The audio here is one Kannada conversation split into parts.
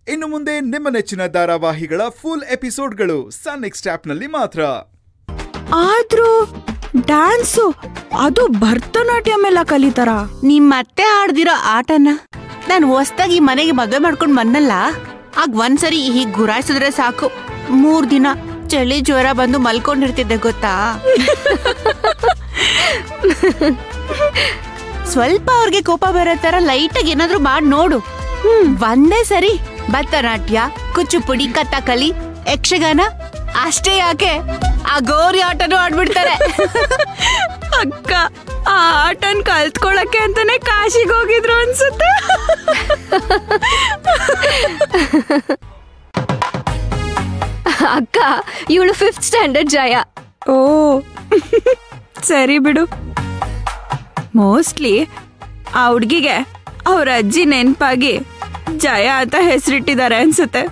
ಇನ್ನು ಮುಂದೆ ನಿಮ್ಮ ನೆಚ್ಚಿನ ಧಾರಾವಾಹಿಗಳ ಫುಲ್ ಎಪಿಸೋಡ್ಗಳು ಸನ್ ನೆಕ್ಸ್ಟ್ ಆಪ್ನಲ್ಲಿ ಮಾತ್ರ ಆದ್ರೂ ಡ್ಯಾನ್ಸು ಅದು ಭರತನಾಟ್ಯಂ ಎಲ್ಲ ಕಲಿತಾರ ನಿಮ್ ಅತ್ತೆ ಆಡ್ದಿರೋ ಆಟನ ನಾನು ಹೊಸ್ದಾಗಿ ಮನೆಗೆ ಮದುವೆ ಮಾಡ್ಕೊಂಡ್ ಬಂದಲ್ಲ ಆಗ ಒಂದ್ಸರಿ ಹೀಗ್ ಗುರಾಯಿಸಿದ್ರೆ ಸಾಕು ಮೂರ್ ದಿನ ಚಳಿ ಜ್ವರ ಬಂದು ಮಲ್ಕೊಂಡಿರ್ತಿದ್ದೆ ಗೊತ್ತಾ ಸ್ವಲ್ಪ ಅವ್ರಿಗೆ ಕೋಪ ಬರೋ ತರ ಲೈಟಾಗಿ ಏನಾದ್ರೂ ಮಾಡಿ ನೋಡು ಒಂದೇ ಸರಿ ಭರತನಾಟ್ಯ ಕುಚ್ಚುಪುಡಿ ಕಥಕಲಿ ಯಕ್ಷಗಾನ ಅಷ್ಟೇ ಯಾಕೆ ಆ ಗೌರಿ ಆಟನೂ ಆಡ್ಬಿಡ್ತಾರೆ ಅಕ್ಕ ಆ ಆಟನ್ ಕಲ್ತ್ಕೊಳಕ್ಕೆ ಅಂತಾನೆ ಕಾಶಿಗೆ ಹೋಗಿದ್ರು ಅನ್ಸುತ್ತೆ ಅಕ್ಕ ಇವಳು ಫಿಫ್ತ್ ಸ್ಟ್ಯಾಂಡರ್ಡ್ ಜಯ ಓ ಸರಿ ಬಿಡು ಮೋಸ್ಟ್ಲಿ ಆ ಹುಡ್ಗಿಗೆ ಅವ್ರ ಅಜ್ಜಿ ನೆನ್ಪಾಗಿ ಜಯ ಅಂತ ಹೆಸರಿಟ್ಟಿದ್ದಾರೆ ಅನ್ಸುತ್ತೆ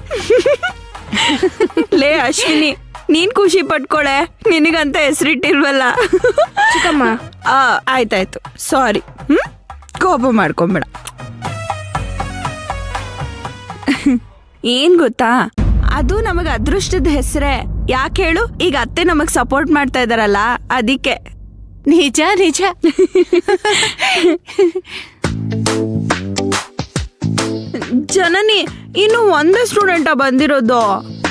ಲೇ ಅಶ್ವಿನಿ ನೀನ್ ಖುಷಿ ಪಟ್ಕೊಳೆ ನಿನಗಂತ ಹೆಸರಿಟ್ಟಿಲ್ವಲ್ಲ ಚಿಕ್ಕಮ್ಮ ಆ ಆಯ್ತಾಯ್ತು ಸಾರಿ ಹ್ಮ್ ಕೋಪ ಮಾಡ್ಕೊಂಬೇಡ ಏನ್ ಗೊತ್ತಾ ಅದು ನಮಗ್ ಅದೃಷ್ಟದ ಹೆಸರೇ ಯಾಕೆ ಹೇಳು ಈಗ ಅತ್ತೆ ನಮಗ್ ಸಪೋರ್ಟ್ ಮಾಡ್ತಾ ಇದಾರಲ್ಲ ಅದಕ್ಕೆ ನಿಜ ನಿಜ ಜನನಿ ಇನ್ನು ಒಂದೇ ಸ್ಟೂಡೆಂಟ ಬಂದಿರೋದು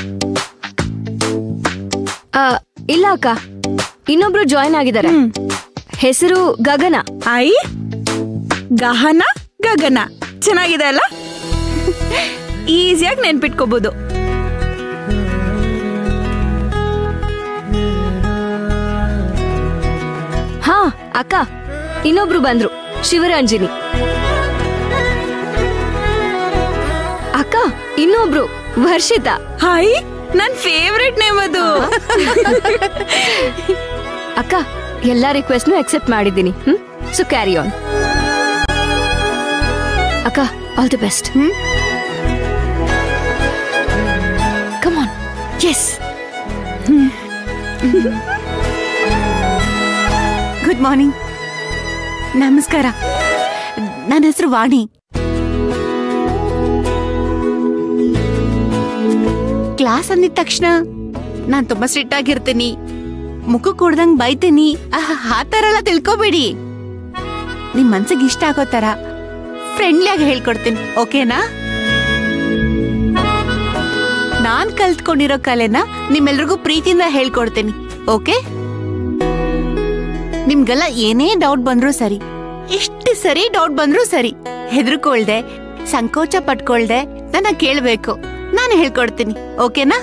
ಆ, ಇಲ್ಲ ಅಕ್ಕ ಇನ್ನೊಬ್ರು ಜಾಯ್ನ್ ಆಗಿದ್ದಾರೆ ಹೆಸರು ಗಗನ ಐ ಗಹನ ಗಗನ ಚೆನ್ನಾಗಿದೆ ಅಲ್ಲ ಈಸಿಯಾಗಿ ನೆನ್ಪಿಟ್ಕೋಬಹುದು ಹಾ ಅಕ್ಕ ಇನ್ನೊಬ್ರು ಬಂದ್ರು ಶಿವರಂಜಿನಿ ಅಕ್ಕ ಇನ್ನೊಬ್ರು ವರ್ಷಿತಾ ಹಾಯ್ ನನ್ ಫೇವ್ರೆಟ್ ನೇಮ್ ಅದು ಅಕ್ಕ ಎಲ್ಲಾ ರಿಕ್ವೆಸ್ಟ್ನು ಅಕ್ಸೆಪ್ಟ್ ಮಾಡಿದ್ದೀನಿ ಹ್ಮ್ ಸೊ ಕ್ಯಾರಿ ಆನ್ ಅಕ್ಕ all the best hmm come on yes good morning ನಮಸ್ಕಾರ ನನ್ನ ಹೆಸರು ವಾಣಿ ಕ್ಲಾಸ್ ಅಂದಿದ ತಕ್ಷಣ ನಾನ್ ತುಂಬಾ ಸ್ಟ್ರಿಕ್ಟ್ ಆಗಿರ್ತೀನಿ ಮುಖ ಕೊಡ್ದಂಗ್ ಬೈತೀನಿ ಆಹ್, ಆ ಥರ ಎಲ್ಲ ತಿಳ್ಕೊಬೇಡಿ ನಿಮ್ ಮನ್ಸಿಗೆ ಇಷ್ಟ ಆಗೋ ತರ ಫ್ರೆಂಡ್ಲಿಯಾಗಿ ಹೇಳ್ಕೊಡ್ತೀನಿ ಓಕೆನಾ ನಾನ್ ಕಲ್ತ್ಕೊಂಡಿರೋ ಕಲೆನ ನಿಮ್ಮೆಲ್ರಿಗೂ ಪ್ರೀತಿಯಿಂದ ಹೇಳ್ಕೊಡ್ತೀನಿ ಓಕೆ ನಿಮ್ಗೆಲ್ಲ ಏನೇ ಡೌಟ್ ಬಂದ್ರೂ ಸರಿ ಎಷ್ಟು ಸರಿ ಡೌಟ್ ಬಂದ್ರೂ ಸರಿ ಹೆದರ್ಕೊಳ್ದೆ ಸಂಕೋಚ ಪಟ್ಕೊಳ್ದೆ ನನ್ನ ಕೇಳ್ಬೇಕು ನಾನು ಹೇಳ್ಕೊಡ್ತೀನಿ ಓಕೆನಾ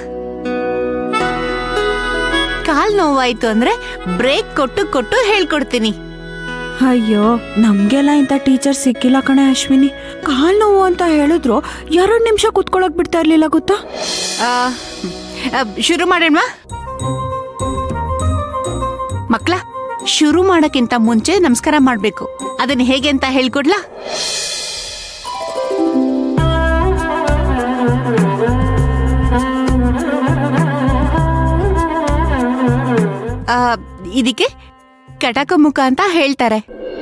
ಕಾಲ್ ನೋವಾಯ್ತು ಅಂದ್ರೆ ಬ್ರೇಕ್ ಕೊಟ್ಟು ಕೊಟ್ಟು ಹೇಳ್ಕೊಡ್ತೀನಿ ಅಯ್ಯೋ ನಮ್ಗೆಲ್ಲ ಇಂಥ ಟೀಚರ್ ಸಿಕ್ಕಿಲ್ಲ ಕಣೆ ಅಶ್ವಿನಿ ಕಾಲ್ ನೋವು ಅಂತ ಹೇಳಿದ್ರು ಎರಡು ನಿಮಿಷ ಕುತ್ಕೊಳಕ್ ಬಿಡ್ತಾ ಇರ್ಲಿಲ್ಲ ಗೊತ್ತಾ ಆ, ಆ, ಶುರು ಮಾಡೋಣ ಮಕ್ಳ ಶುರು ಮಾಡಕ್ಕಿಂತ ಮುಂಚೆ ನಮಸ್ಕಾರ ಮಾಡ್ಬೇಕು ಅದನ್ನ ಹೇಗೆ ಅಂತ ಹೇಳ್ಕೊಡ್ಲಾ ಆ, ಇದಕ್ಕೆ ಕಟಕ ಮುಖ ಅಂತ ಹೇಳ್ತಾರೆ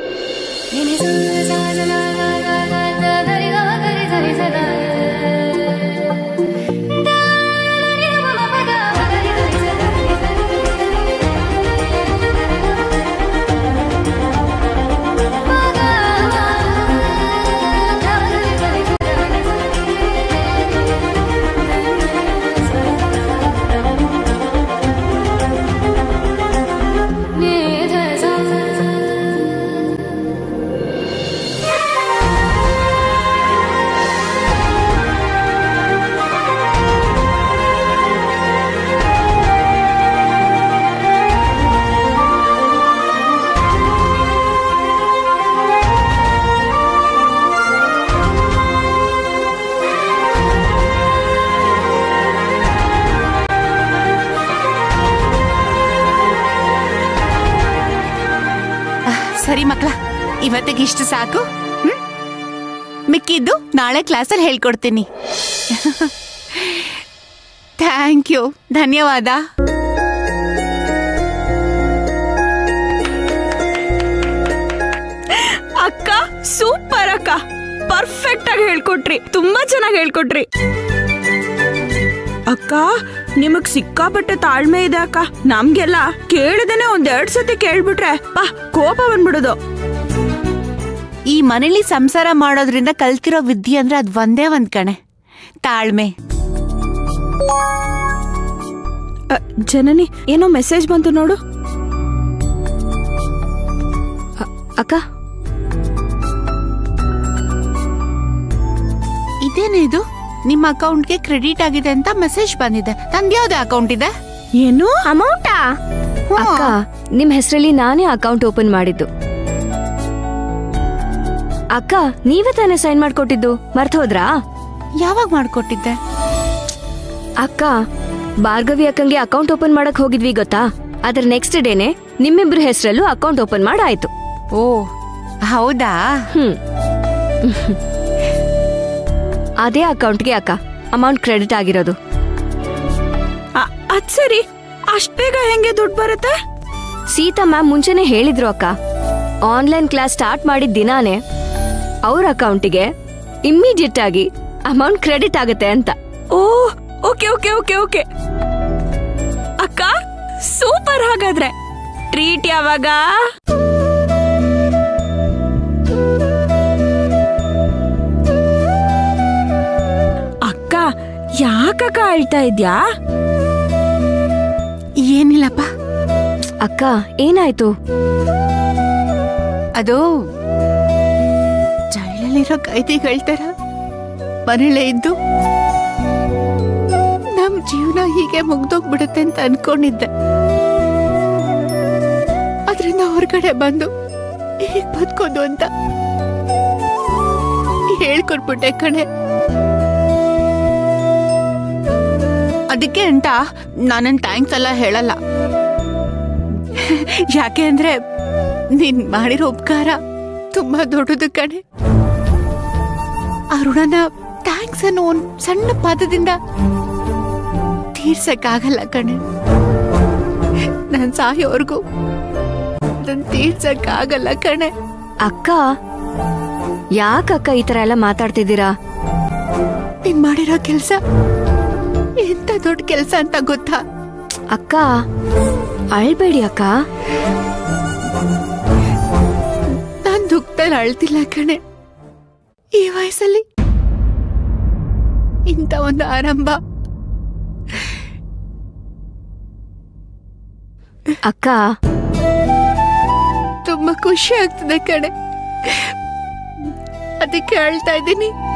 ಸರಿ ಮಕ್ಳ ಇವತ್ತಿಗೆ ಇಷ್ಟು ಸಾಕು ಹ್ಮ್? ಮಿಕ್ಕಿದ್ದು ನಾಳೆ ಕ್ಲಾಸಲ್ಲಿ ಹೇಳ್ಕೊಡ್ತೀನಿ ಥ್ಯಾಂಕ್ ಯು ಧನ್ಯವಾದ ಅಕ್ಕ ಸೂಪರ್ ಅಕ್ಕ ಪರ್ಫೆಕ್ಟ್ ಆಗಿ ಹೇಳ್ಕೊಟ್ರಿ ತುಂಬಾ ಚೆನ್ನಾಗಿ ಹೇಳ್ಕೊಟ್ರಿ ಅಕ್ಕ ನಿಮಗ್ ಸಿಕ್ಕಾಪಟ್ಟೆ ತಾಳ್ಮೆ ಇದೆ ಅಕ್ಕ ನಮ್ಗೆಲ್ಲ ಕೇಳಿದೇನೆ ಒಂದೆರಡ್ ಸತಿ ಕೇಳ್ಬಿಟ್ರೆ ಬಾ ಕೋಪ ಬಂದ್ಬಿಡೋದು ಈ ಮನೇಲಿ ಸಂಸಾರ ಮಾಡೋದ್ರಿಂದ ಕಲ್ತಿರೋ ವಿದ್ಯೆ ಅಂದ್ರೆ ಅದ್ ಒಂದೇ ಒಂದ್ ಕಣೆ ತಾಳ್ಮೆ ಅ, ಜನನಿ ಏನೋ ಮೆಸೇಜ್ ಬಂತು ನೋಡು ಅ- ಅಕ್ಕ ಇದೇನೇ ಇದು ನಿಮ್ಮ ಅಕೌಂಟ್ಗೆ ಕ್ರೆಡಿಟ್ ಆಗಿದೆ ಅಂತ ಮೆಸೇಜ್ ಬಂದಿದೆ ನಂದ್ಯಾವ್ದೇ ಅಕೌಂಟ್ ಇದೆ ಏನು ಅಮೌಂಟಾ ಅಕ್ಕ ನಿಮ್ ಹೆಸರಲ್ಲಿ ನಾನೇ ಅಕೌಂಟ್ ಓಪನ್ ಮಾಡಿದ್ದು ಅಕ್ಕ ನೀವೇ ತಾನೇ ಸೈನ್ ಮಾಡ್ಕೊಟ್ಟಿದ್ದು ಮರ್ತ್ ಹೋದ್ರಾ ಯಾವಾಗ ಮಾಡ್ಕೊಟ್ಟಿದ್ದೆ ಅಕ್ಕ ಭಾರ್ಗವಿ ಅಕ್ಕಂಗೆ ಅಕೌಂಟ್ ಓಪನ್ ಮಾಡಕ್ ಹೋಗಿದ್ವಿ ಗೊತ್ತಾ ಅದ್ರ ನೆಕ್ಸ್ಟ್ ಡೇನೆ ನಿಮ್ಮಿಬ್ರ ಹೆಸರಲ್ಲೂ ಅಕೌಂಟ್ ಓಪನ್ ಮಾಡಾಯ್ತು ಓ ಹೌದಾ ಹ್ಮ್ ಅದೇ ಅಕೌಂಟ್ಗೆ ಅಕ್ಕ ಅಮೌಂಟ್ ಕ್ರೆಡಿಟ್ ಆಗಿರೋದು ಅ- ಅದ್ ಸರಿ ಅಷ್ಟ್ ಬೇಗ ಹೆಂಗೆ ದುಡ್ಡು ಬರುತ್ತೆ ಸೀತಾ ಮ್ಯಾಮ್ ಮುಂಚೆನೆ ಹೇಳಿದ್ರು ಅಕ್ಕ ಆನ್ಲೈನ್ ಕ್ಲಾಸ್ ಸ್ಟಾರ್ಟ್ ಮಾಡಿದ ದಿನಾನೇ ಅವ್ರ ಅಕೌಂಟಿಗೆ ಇಮ್ಮಿಡಿಯೇಟ್ ಆಗಿ ಅಮೌಂಟ್ ಕ್ರೆಡಿಟ್ ಆಗುತ್ತೆ ಅಂತ ಓ ಓಕೆ ಓಕೆ ಓಕೆ ಓಕೆ ಅಕ್ಕ ಸೂಪರ್ ಹಾಗಾದ್ರೆ ಟ್ರೀಟ್ ಯಾವಾಗ ಅಕ್ಕ ಯಾಕಕ್ಕ ಅಳ್ತಾ ಇದ್ಯಾ ಏನಿಲ್ಲಪ್ಪ ಅಕ್ಕ ಏನಾಯ್ತು ಅದು ಜೈಲಲ್ಲಿರೋ ಕೈದಿಗಳ ತರ ಮನೇಲೇ ಇದ್ದು ನಮ್ ಜೀವನ ಹೀಗೆ ಮುಗ್ದೋಗ್ಬಿಡುತ್ತೆ ಅಂತ ಅನ್ಕೊಂಡಿದ್ದೆ ಅದ್ರಿಂದ ಹೊರಗಡೆ ಬಂದು ಹೇಗ್ ಬದುಕೋದು ಅಂತ ಹೇಳ್ಕೊಟ್ಬಿಟ್ಟೆ ಕಣೆ ಅದಕ್ಕೆ ಅಂತ ನಾನನ್ ಥ್ಯಾಂಕ್ಸ್ ಎಲ್ಲ ಹೇಳಲ್ಲ ಯಾಕೆ ಅಂದ್ರೆ ನೀನ್ ಮಾಡಿರೋ ಉಪಕಾರ ತುಂಬಾ ದೊಡ್ಡದು ಕಣೆ ಆ ಋಣನ ಥ್ಯಾಂಕ್ಸ್ ಅನ್ನೋ ಒಂದ್ ಸಣ್ಣ ಪದದಿಂದ ತೀರ್ಸಕ್ಕಾಗಲ್ಲ ಕಣೆ ನಾನ್ ಸಾಯೋವರೆಗೂ ಅದನ್ನ ತೀರ್ಸಕ್ಕಾಗಲ್ಲ ಕಣೆ ಅಕ್ಕ ಯಾಕಕ್ಕ ಈ ತರ ಎಲ್ಲ ಮಾತಾಡ್ತಿದ್ದೀರಾ ನೀನ್ ಮಾಡಿರೋ ಕೆಲ್ಸ ಎಂತ ದೊಡ್ಡ ಕೆಲ್ಸ ಅಂತ ಗೊತ್ತಾ ಅಕ್ಕ ಅಳ್ಬೇಡಿ ಅಕ್ಕ ನಾನ್ ದುಃಖದಲ್ಲಿ ಅಳ್ತಿಲ್ಲ ಕಣೆ ಈ ವಯಸ್ಸಲ್ಲಿ ಇಂಥ ಒಂದು ಆರಂಭ ಅಕ್ಕ ತುಂಬಾ ಖುಷಿ ಆಗ್ತದೆ ಕಣೆ ಅದಕ್ಕೆ ಅಳ್ತಾ ಇದ್ದೀನಿ